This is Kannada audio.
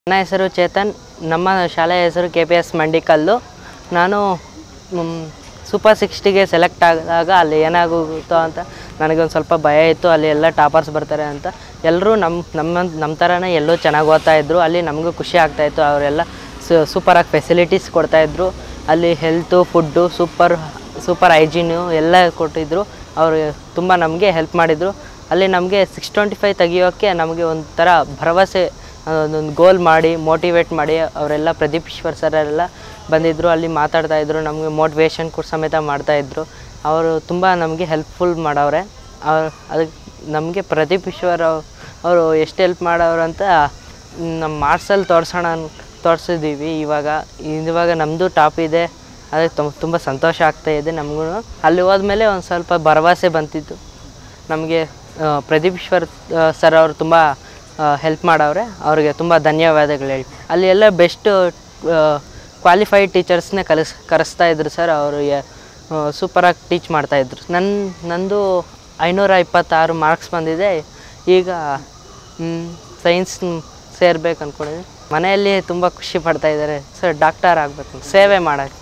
ನನ್ನ ಹೆಸರು ಚೇತನ್ ನಮ್ಮ ಶಾಲೆಯ ಹೆಸರು ಕೆ ಪಿ ಎಸ್ ಮಂಡಿಕಲ್ಲು ನಾನು ಸೂಪರ್ ಸಿಕ್ಸ್ಟಿಗೆ ಸೆಲೆಕ್ಟ್ ಆದಾಗ ಅಲ್ಲಿ ಏನಾಗುತ್ತೋ ಅಂತ ನನಗೊಂದು ಸ್ವಲ್ಪ ಭಯ ಇತ್ತು ಅಲ್ಲಿ ಎಲ್ಲ ಟಾಪರ್ಸ್ ಬರ್ತಾರೆ ಅಂತ ಎಲ್ಲರೂ ನಮ್ಮ ನಮ್ಮ ನಮ್ಮ ಥರನೇ ಎಲ್ಲೂ ಚೆನ್ನಾಗಿ ಓದ್ತಾ ಇದ್ರು ಅಲ್ಲಿ ನಮಗೂ ಖುಷಿ ಆಗ್ತಾಯಿತ್ತು ಅವರೆಲ್ಲ ಸೂಪರಾಗಿ ಫೆಸಿಲಿಟೀಸ್ ಕೊಡ್ತಾಯಿದ್ರು ಅಲ್ಲಿ health food super super hygiene ಎಲ್ಲ ಕೊಟ್ಟಿದ್ದರು ಅವರು ತುಂಬ ನಮಗೆ ಹೆಲ್ಪ್ ಮಾಡಿದರು ಅಲ್ಲಿ ನಮಗೆ ಸಿಕ್ಸ್ ಟ್ವೆಂಟಿ ಫೈವ್ ತೆಗಿಯೋಕ್ಕೆ ನಮಗೆ ಒಂಥರ ಭರವಸೆ ಒಂದು ಗೋಲ್ ಮಾಡಿ ಮೋಟಿವೇಟ್ ಮಾಡಿ ಅವರೆಲ್ಲ ಪ್ರದೀಪ್ ಈಶ್ವರ್ ಸರ್ ಎಲ್ಲ ಬಂದಿದ್ದರು ಅಲ್ಲಿ ಮಾತಾಡ್ತಾ ಇದ್ರು ನಮಗೆ ಮೋಟಿವೇಶನ್ ಕೂಡ ಸಮೇತ ಮಾಡ್ತಾಯಿದ್ರು ಅವರು ತುಂಬ ನಮಗೆ ಹೆಲ್ಪ್ಫುಲ್ ಮಾಡವ್ರೆ ಅವ್ರು ಅದಕ್ಕೆ ನಮಗೆ ಪ್ರದೀಪ್ ಈಶ್ವರ್ ಅವ್- ಅವರು ಎಷ್ಟು ಹೆಲ್ಪ್ ಮಾಡವ್ರು ಅಂತ ನಮ್ಮ ಮಾರ್ಕ್ಸಲ್ಲಿ ತೋರಿಸೋಣ ತೋರಿಸಿದ್ದೀವಿ ಇವಾಗ ಇವಾಗ ನಮ್ಮದು ಟಾಪ್ ಇದೆ ಅದಕ್ಕೆ ತುಂಬ ತುಂಬ ಸಂತೋಷ ಆಗ್ತಾ ಇದೆ ನಮಗೂ ಅಲ್ಲಿ ಹೋದ್ಮೇಲೆ ಒಂದು ಸ್ವಲ್ಪ ಭರವಸೆ ಬಂತಿತ್ತು ನಮಗೆ ಪ್ರದೀಪ್ ಈಶ್ವರ್ ಸರ್ ಅವರು ತುಂಬ ಹೆಲ್ಪ್ ಮಾಡವ್ರೆ ಅವ್ರಿಗೆ ತುಂಬ ಧನ್ಯವಾದಗಳು ಹೇಳಿ ಅಲ್ಲಿ ಎಲ್ಲ ಬೆಸ್ಟ್ ಕ್ವಾಲಿಫೈಡ್ ಟೀಚರ್ಸ್ನೇ ಕಲಿಸ್ ಕರೆಸ್ತಾ ಇದ್ರು ಸರ್ ಅವರು ಸೂಪರಾಗಿ ಟೀಚ್ ಮಾಡ್ತಾಯಿದ್ರು ನನ್ನ ನಂದು ಐನೂರ ಇಪ್ಪತ್ತಾರು ಮಾರ್ಕ್ಸ್ ಬಂದಿದೆ ಈಗ ಸೈನ್ಸ್ ಸೇರ್ಬೇಕು ಅಂದ್ಕೊಂಡಿದ್ದೀನಿ ಮನೆಯಲ್ಲಿ ತುಂಬ ಖುಷಿ ಪಡ್ತಾ ಇದ್ದಾರೆ ಸರ್ ಡಾಕ್ಟರ್ ಆಗಬೇಕು ಸೇವೆ ಮಾಡೋಕ್ಕೆ